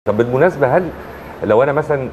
طب بالمناسبه هل لو انا مثلا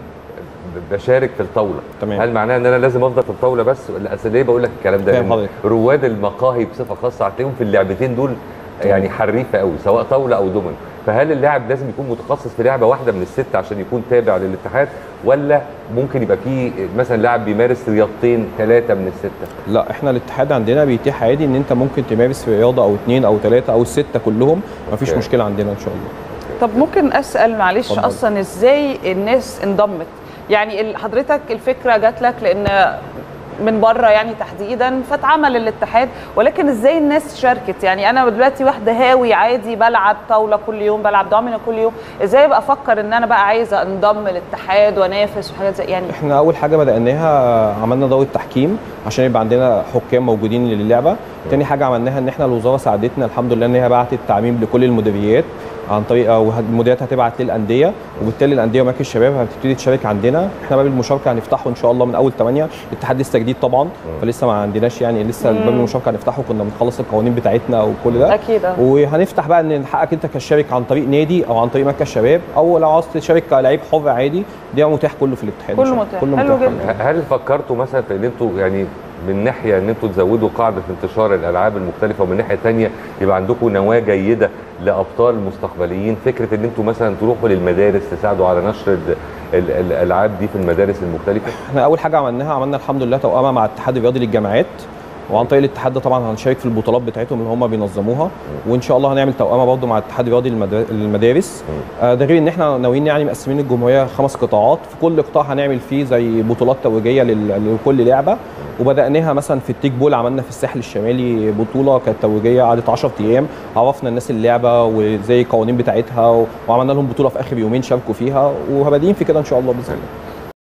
بشارك في الطاوله تمام. هل معناه ان انا لازم افضل في الطاوله بس ولا اصل ليه بقول لك الكلام ده فاهم لأن حضرتك. رواد المقاهي بصفه خاصه هتلاقيهم في اللعبتين دول يعني حريفه قوي سواء طاوله او دومينو فهل اللاعب لازم يكون متخصص في لعبه واحده من الست عشان يكون تابع للاتحاد ولا ممكن يبقى في مثلا لاعب بيمارس رياضتين ثلاثه من السته لا احنا الاتحاد عندنا بيتيح عادي ان انت ممكن تمارس في رياضه او اثنين او ثلاثه او السته كلهم مفيش أوكي. مشكله عندنا ان شاء الله طب ممكن اسال معلش اتفضل. اصلا ازاي الناس انضمت يعني ال- حضرتك الفكره جات لك لان من بره يعني تحديدا فاتعمل الاتحاد ولكن ازاي الناس شاركت يعني انا دلوقتي واحده هاوي عادي بلعب طاوله كل يوم بلعب دومينو كل يوم ازاي ابقى افكر ان انا بقى عايزه انضم للاتحاد وانافس وحاجات زي يعني احنا اول حاجه بداناها عملنا دوره تحكيم عشان يبقى عندنا حكام موجودين للعبه تاني حاجه عملناها ان احنا الوزاره ساعدتنا الحمد لله ان هي بعتت تعميم لكل المديريات عن طريق او المديريات هتبعت للانديه وبالتالي الانديه ومراكز الشباب هتبتدي تشارك عندنا احنا باب المشاركه هنفتحه ان شاء الله من اول 8 الاتحاد لسه جديد طبعا فلسه ما عندناش يعني لسه مم. باب المشاركه هنفتحه كنا بنخلص القوانين بتاعتنا وكل ده اكيد آه. وهنفتح بقى ان حقك انت كشارك عن طريق نادي او عن طريق مركز شباب او لو عاوز تشارك كلاعب حر عادي ده متاح كله في الاتحاد إن كله شاء الله. متاح. حلو متاح جدا. هل فكرتوا مثلا في ان انتوا يعني من ناحيه ان انتوا تزودوا قاعده انتشار الالعاب المختلفه ومن ناحيه ثانيه يبقى عندكم نواه جيده لابطال مستقبليين فكره ان انتوا مثلا تروحوا للمدارس تساعدوا على نشر ال- ال- الالعاب دي في المدارس المختلفه احنا اول حاجه عملناها عملنا الحمد لله توأمه مع الاتحاد الرياضي للجامعات وعن طريق الاتحاد ده طبعا هنشارك في البطولات بتاعتهم اللي هم بينظموها وان شاء الله هنعمل توأمه برضه مع الاتحاد الرياضي للمدا- للمدارس آه، ده غير ان احنا ناويين يعني مقسمين الجمهوريه خمس قطاعات في كل قطاع هنعمل فيه زي بطولات توجيهيه لل- لكل لعبه وبداناها مثلا في التيك بول عملنا في الساحل الشمالي بطوله كانت توجيهيه قعدت 10 ايام عرفنا الناس اللعبه وزي القوانين بتاعتها وعملنا لهم بطوله في اخر يومين شاركوا فيها وبادئين في كده ان شاء الله باذن الله